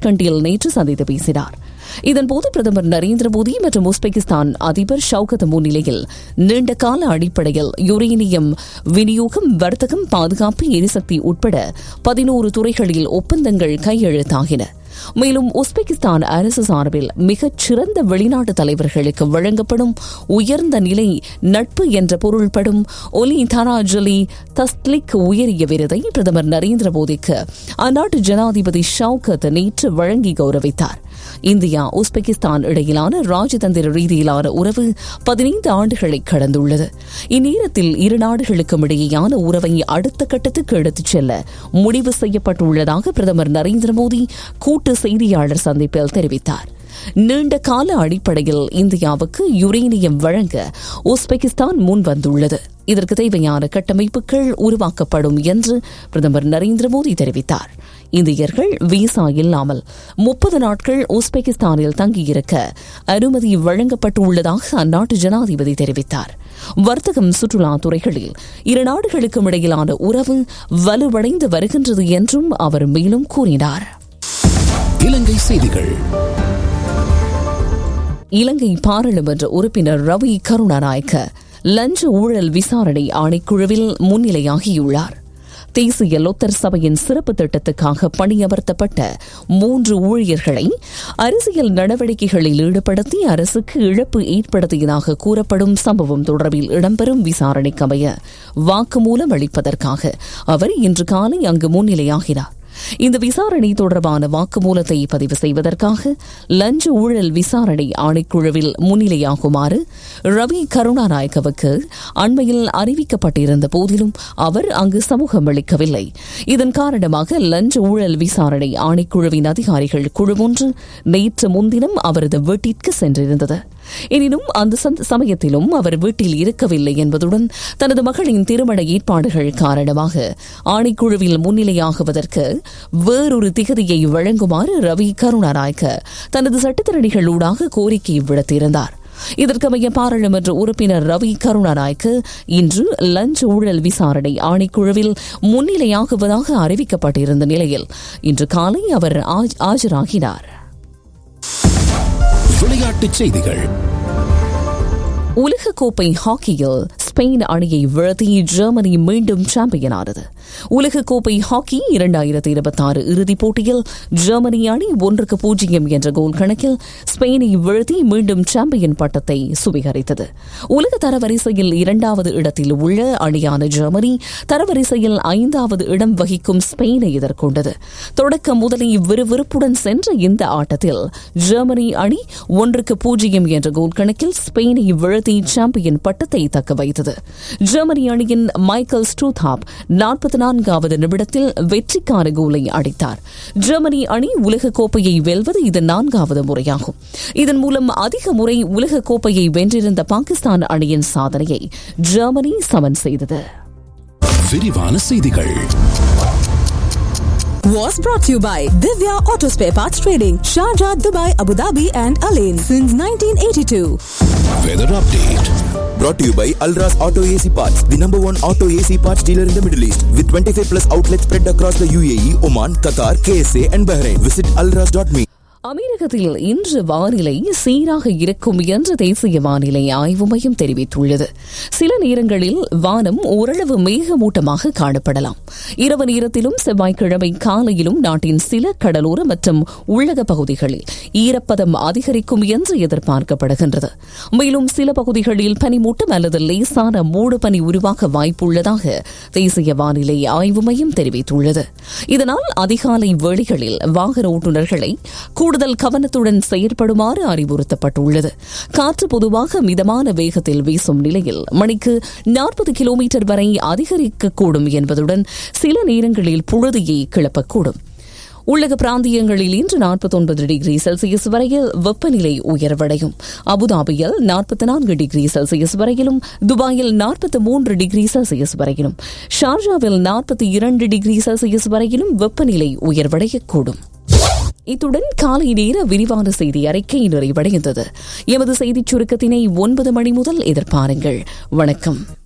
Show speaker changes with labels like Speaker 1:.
Speaker 1: தாஷ்கண்டில் நேற்று சந்தித்து பேசினார் இதன்போது பிரதமர் நரேந்திர மோடி மற்றும் உஸ்பெகிஸ்தான் அதிபர் ஷவுகத் முன்னிலையில் நீண்ட கால அடிப்படையில் யுரேனியம் விநியோகம் வர்த்தகம் பாதுகாப்பு எரிசக்தி உட்பட பதினோரு துறைகளில் ஒப்பந்தங்கள் கையெழுத்தாகின மேலும் உஸ்பெகிஸ்தான் அரசு சார்பில் மிகச் சிறந்த வெளிநாட்டு தலைவர்களுக்கு வழங்கப்படும் உயர்ந்த நிலை நட்பு என்ற பொருள்படும் ஒலி தராஜலி தஸ்லிக் உயரிய விருதை பிரதமர் நரேந்திர மோடிக்கு அந்நாட்டு ஜனாதிபதி ஷவுகத் நேற்று வழங்கி கௌரவித்தார் இந்தியா உஸ்பெகிஸ்தான் இடையிலான ராஜதந்திர ரீதியிலான உறவு பதினைந்து ஆண்டுகளை கடந்துள்ளது இந்நேரத்தில் இரு நாடுகளுக்கும் இடையேயான உறவை அடுத்த கட்டத்துக்கு எடுத்துச் செல்ல முடிவு செய்யப்பட்டுள்ளதாக பிரதமர் நரேந்திர மோடி கூட்டு செய்தியாளர் சந்திப்பில் தெரிவித்தார் நீண்ட கால அடிப்படையில் இந்தியாவுக்கு யுரேனியம் வழங்க உஸ்பெகிஸ்தான் முன் வந்துள்ளது இதற்கு தேவையான கட்டமைப்புகள் உருவாக்கப்படும் என்று பிரதமர் நரேந்திர மோடி தெரிவித்தார் இந்தியர்கள் விசா இல்லாமல் முப்பது நாட்கள் உஸ்பெகிஸ்தானில் தங்கியிருக்க அனுமதி வழங்கப்பட்டுள்ளதாக அந்நாட்டு ஜனாதிபதி தெரிவித்தார் வர்த்தகம் சுற்றுலா துறைகளில் இரு நாடுகளுக்கும் இடையிலான உறவு வலுவடைந்து வருகின்றது என்றும் அவர் மேலும் கூறினார்
Speaker 2: இலங்கை செய்திகள்
Speaker 1: இலங்கை பாராளுமன்ற உறுப்பினர் ரவி கருணாநாயக்க லஞ்ச ஊழல் விசாரணை ஆணைக்குழுவில் முன்னிலையாகியுள்ளார் தேசிய லொத்தர் சபையின் சிறப்பு திட்டத்துக்காக பணியமர்த்தப்பட்ட மூன்று ஊழியர்களை அரசியல் நடவடிக்கைகளில் ஈடுபடுத்தி அரசுக்கு இழப்பு ஏற்படுத்தியதாக கூறப்படும் சம்பவம் தொடர்பில் இடம்பெறும் விசாரணைக்கமைய வாக்குமூலம் அளிப்பதற்காக அவர் இன்று காலை அங்கு முன்னிலையாகிறார் இந்த விசாரணை தொடர்பான வாக்குமூலத்தை பதிவு செய்வதற்காக லஞ்ச ஊழல் விசாரணை ஆணைக்குழுவில் முன்னிலையாகுமாறு ரவி கருணாநாயக்கவுக்கு அண்மையில் அறிவிக்கப்பட்டிருந்த போதிலும் அவர் அங்கு சமூகம் அளிக்கவில்லை இதன் காரணமாக லஞ்ச ஊழல் விசாரணை ஆணைக்குழுவின் அதிகாரிகள் குழு ஒன்று நேற்று முன்தினம் அவரது வீட்டிற்கு சென்றிருந்தது எனினும் அந்த சமயத்திலும் அவர் வீட்டில் இருக்கவில்லை என்பதுடன் தனது மகளின் திருமண ஏற்பாடுகள் காரணமாக ஆணைக்குழுவில் முன்னிலையாகுவதற்கு வேறொரு திகதியை வழங்குமாறு ரவி கருணாநாயக்க தனது சட்டத்திரணிகளூடாக கோரிக்கை விடுத்திருந்தார் இதற்கமைய பாராளுமன்ற உறுப்பினர் ரவி கருணாநாயக்க இன்று லஞ்ச ஊழல் விசாரணை ஆணைக்குழுவில் முன்னிலையாகுவதாக அறிவிக்கப்பட்டிருந்த நிலையில் இன்று காலை அவர் ஆஜராகினார்
Speaker 2: விளையாட்டுச் செய்திகள்
Speaker 1: உலகக்கோப்பை ஹாக்கியில் ஸ்பெயின் அணியை வீழ்த்தி ஜெர்மனி மீண்டும் சாம்பியனானது உலகக்கோப்பை ஹாக்கி இரண்டாயிரத்தி இருபத்தி ஆறு இறுதிப் போட்டியில் ஜெர்மனி அணி ஒன்றுக்கு பூஜ்ஜியம் என்ற கோல் கணக்கில் ஸ்பெயினை வீழ்த்தி மீண்டும் சாம்பியன் பட்டத்தை சுவீகரித்தது உலக தரவரிசையில் இரண்டாவது இடத்தில் உள்ள அணியான ஜெர்மனி தரவரிசையில் ஐந்தாவது இடம் வகிக்கும் ஸ்பெயினை எதிர்கொண்டது தொடக்க முதலே விறுவிறுப்புடன் சென்ற இந்த ஆட்டத்தில் ஜெர்மனி அணி ஒன்றுக்கு பூஜ்ஜியம் என்ற கோல் கணக்கில் ஸ்பெயினை வீழ்த்தி சாம்பியன் பட்டத்தை தக்க வைத்தது ஜெர்மனி அணியின் மைக்கேல் ஸ்டூதாப் நாற்பத்தி நான்காவது நிமிடத்தில் வெற்றிக்கான கோலை அடித்தார் ஜெர்மனி அணி உலகக்கோப்பையை வெல்வது இது நான்காவது முறையாகும் இதன் மூலம் அதிக முறை உலகக்கோப்பையை வென்றிருந்த பாகிஸ்தான் அணியின் சாதனையை ஜெர்மனி சமன் செய்தது
Speaker 2: விரிவான செய்திகள்
Speaker 3: was brought to you by Divya Auto Spare Parts Trading, Sharjah, Dubai, Abu Dhabi, and Alain since 1982.
Speaker 2: Weather update
Speaker 4: Brought to you by Alras Auto AC Parts, the number one auto AC parts dealer in the Middle East, with 25 plus outlets spread across the UAE, Oman, Qatar, KSA, and Bahrain. Visit alras.me.
Speaker 1: அமெரிக்கத்தில் இன்று வானிலை சீராக இருக்கும் என்று தேசிய வானிலை ஆய்வு மையம் தெரிவித்துள்ளது சில நேரங்களில் வானம் ஓரளவு மேகமூட்டமாக காணப்படலாம் இரவு நேரத்திலும் செவ்வாய்க்கிழமை காலையிலும் நாட்டின் சில கடலோர மற்றும் உள்ளக பகுதிகளில் ஈரப்பதம் அதிகரிக்கும் என்று எதிர்பார்க்கப்படுகின்றது மேலும் சில பகுதிகளில் பனிமூட்டம் அல்லது லேசான மூடு பனி உருவாக வாய்ப்புள்ளதாக தேசிய வானிலை ஆய்வு மையம் தெரிவித்துள்ளது இதனால் அதிகாலை வேளைகளில் வாகன ஓட்டுநர்களை கூடுதல் கவனத்துடன் செயற்படுமாறு அறிவுறுத்தப்பட்டுள்ளது காற்று பொதுவாக மிதமான வேகத்தில் வீசும் நிலையில் மணிக்கு நாற்பது கிலோமீட்டர் வரை அதிகரிக்கக்கூடும் என்பதுடன் சில நேரங்களில் புழுதியை கிளப்பக்கூடும் உள்ளக பிராந்தியங்களில் இன்று நாற்பத்தொன்பது டிகிரி செல்சியஸ் வரையில் வெப்பநிலை உயர்வடையும் அபுதாபியில் நாற்பத்தி நான்கு டிகிரி செல்சியஸ் வரையிலும் துபாயில் நாற்பத்தி மூன்று டிகிரி செல்சியஸ் வரையிலும் ஷார்ஜாவில் நாற்பத்தி இரண்டு டிகிரி செல்சியஸ் வரையிலும் வெப்பநிலை உயர்வடையக்கூடும் இத்துடன் காலை நேர விரிவான செய்தி அறிக்கை நிறைவடைந்தது எமது செய்திச் சுருக்கத்தினை ஒன்பது மணி முதல் எதிர்பாருங்கள் வணக்கம்